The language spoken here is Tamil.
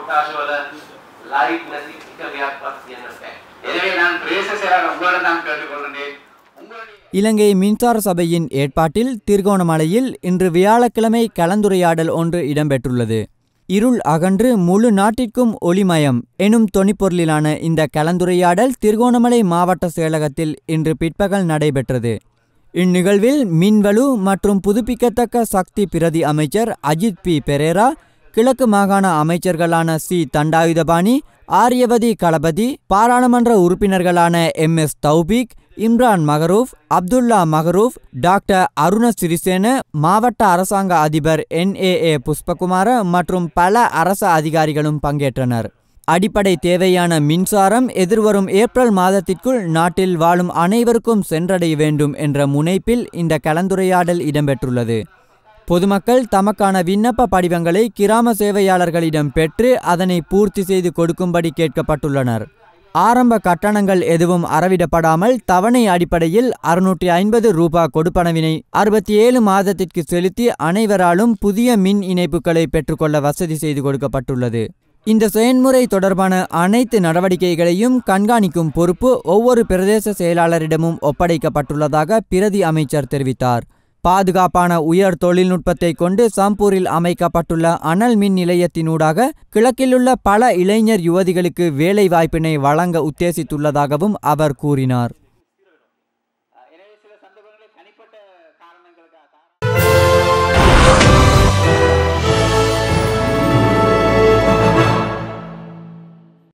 කොට්ටාශවල ලයිට් නැති එකවයක්වත් කියන්න බෑ. எனவே நான் பிரதேச செயலாளர் உங்களிடம் தான் கேட்டுக்கொள்கிறேன் உங்களுடைய இலங்கை மின்சார சபையின் ஏற்பாட்டில் திருகோணமலையில் இன்று வியாழக்கிழமை கலந்துரையாடல் ஒன்று இடம்பெற்றுள்ளது இருள் அகன்று முழு நாட்டிற்கும் ஒளிமயம் எனும் தொனிப்பொருளிலான இந்த கலந்துரையாடல் திருகோணமலை மாவட்ட செயலகத்தில் இன்று பிற்பகல் நடைபெற்றது இந்நிகழ்வில் மின்வலு மற்றும் புதுப்பிக்கத்தக்க சக்தி பிரதி அமைச்சர் அஜித் பி பெரேரா கிழக்கு மாகாண அமைச்சர்களான சி தண்டாயுதபாணி ஆரியவதி களபதி பாராளுமன்ற உறுப்பினர்களான M S Thowfeek Imran Maharoof Abdullah Maharoof doctor Aruna Sirisena மாவட்ட அரசாங்க அதிபர் என்ஏஏ புஷ்பகுமார மற்றும் பல அரச அதிகாரிகளும் பங்கேற்றனர் அடிப்படை தேவையான மின்சாரம் எதிர்வரும் ஏப்ரல் மாதத்திற்குள் நாட்டில் வாழும் அனைவருக்கும் சென்றடைய வேண்டும் என்ற முனைப்பில் இந்த கலந்துரையாடல் இடம்பெற்றுள்ளது பொதுமக்கள் தமக்கான விண்ணப்ப படிவங்களை கிராம சேவையாளர்களிடம் பெற்று அதனை பூர்த்தி செய்து கொடுக்கும்படி கேட்கப்பட்டுள்ளனர் ஆரம்ப கட்டணங்கள் எதுவும் அறவிடப்படாமல் தவணை அடிப்படையில் அறுநூற்றி ஐம்பது ரூபாய் கொடுப்பனவினை அறுபத்தி ஏழு மாதத்திற்கு செலுத்தி அனைவராலும் புதிய மின் இணைப்புகளை பெற்றுக்கொள்ள வசதி செய்து கொடுக்கப்பட்டுள்ளது இந்த செயன்முறை தொடர்பான அனைத்து நடவடிக்கைகளையும் கண்காணிக்கும் பொறுப்பு ஒவ்வொரு பிரதேச செயலாளரிடமும் ஒப்படைக்கப்பட்டுள்ளதாக பிரதி அமைச்சர் தெரிவித்தார் பாதுகாப்பான உயர் தொழில்நுட்பத்தை கொண்டு சம்பூரில் அமைக்கப்பட்டுள்ள அனல் மின் நிலையத்தினூடாக கிழக்கிலுள்ள பல இளைஞர் யுவதிகளுக்கு வேலை வாய்ப்பினை வழங்க உத்தேசித்துள்ளதாகவும் அவர் கூறினார்